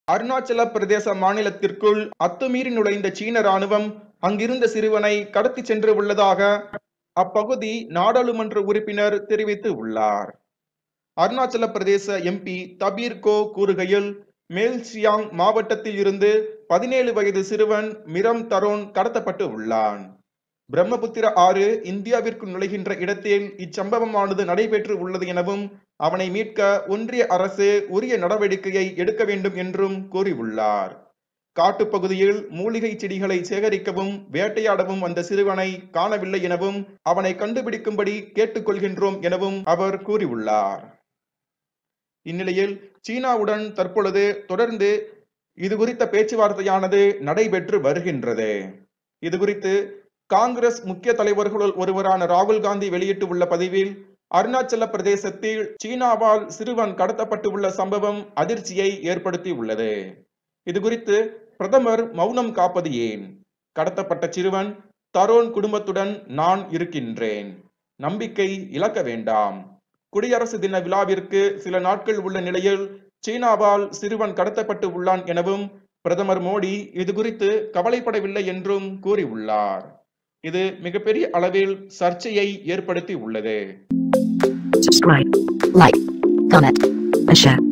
அருணாச்சல பிரதேச மாநிலத்திற்குள் அத்துமீறி நுழைந்த சீன ராணுவம் அங்கிருந்த சிறுவனை கடத்தி சென்று உள்ளதாக அப்பகுதி நாடாளுமன்ற உறுப்பினர் தெரிவித்து உள்ளார் அருணாச்சல பிரதேச எம்பி தபீர் கோ கூறுகையில் மேல்சியாங் மாவட்டத்தில் இருந்து பதினேழு வயது சிறுவன் மிரம் தரோன் கடத்தப்பட்டு உள்ளான் பிரம்மபுத்திர ஆறு இந்தியாவிற்கு நுழைகின்ற இடத்தில் இச்சம்பவமானது நடைபெற்று உள்ளது எனவும் அவனை மீட்க ஒன்றிய அரசு உரிய நடவடிக்கையை எடுக்க வேண்டும் என்றும் கூறியுள்ளார் காட்டுப்பகுதியில் மூலிகை செடிகளை சேகரிக்கவும் வேட்டையாடவும் வந்த சிறுவனை காணவில்லை எனவும் அவனை கண்டுபிடிக்கும்படி கேட்டுக்கொள்கின்றோம் எனவும் அவர் கூறியுள்ளார் இந்நிலையில் சீனாவுடன் தற்பொழுது தொடர்ந்து இது குறித்த பேச்சுவார்த்தையானது நடைபெற்று வருகின்றது இது குறித்து காங்கிரஸ் முக்கிய தலைவர்களுள் ஒருவரான ராகுல் காந்தி வெளியிட்டுள்ள பதிவில் அருணாச்சல பிரதேசத்தில் சீனாவால் சிறுவன் கடத்தப்பட்டு உள்ள சம்பவம் அதிர்ச்சியை ஏற்படுத்தி உள்ளது இது குறித்து பிரதமர் மௌனம் காப்பது ஏன் கடத்தப்பட்ட சிறுவன் தரோன் குடும்பத்துடன் நான் இருக்கின்றேன் நம்பிக்கை இழக்க வேண்டாம் குடியரசு தின விழாவிற்கு சில நாட்கள் உள்ள நிலையில் சீனாவால் சிறுவன் கடத்தப்பட்டு உள்ளான் எனவும் பிரதமர் மோடி இது குறித்து கவலைப்படவில்லை என்றும் கூறியுள்ளார் இது மிகப்பெரிய அளவில் சர்ச்சையை ஏற்படுத்தி உள்ளது subscribe, like, comment, and share.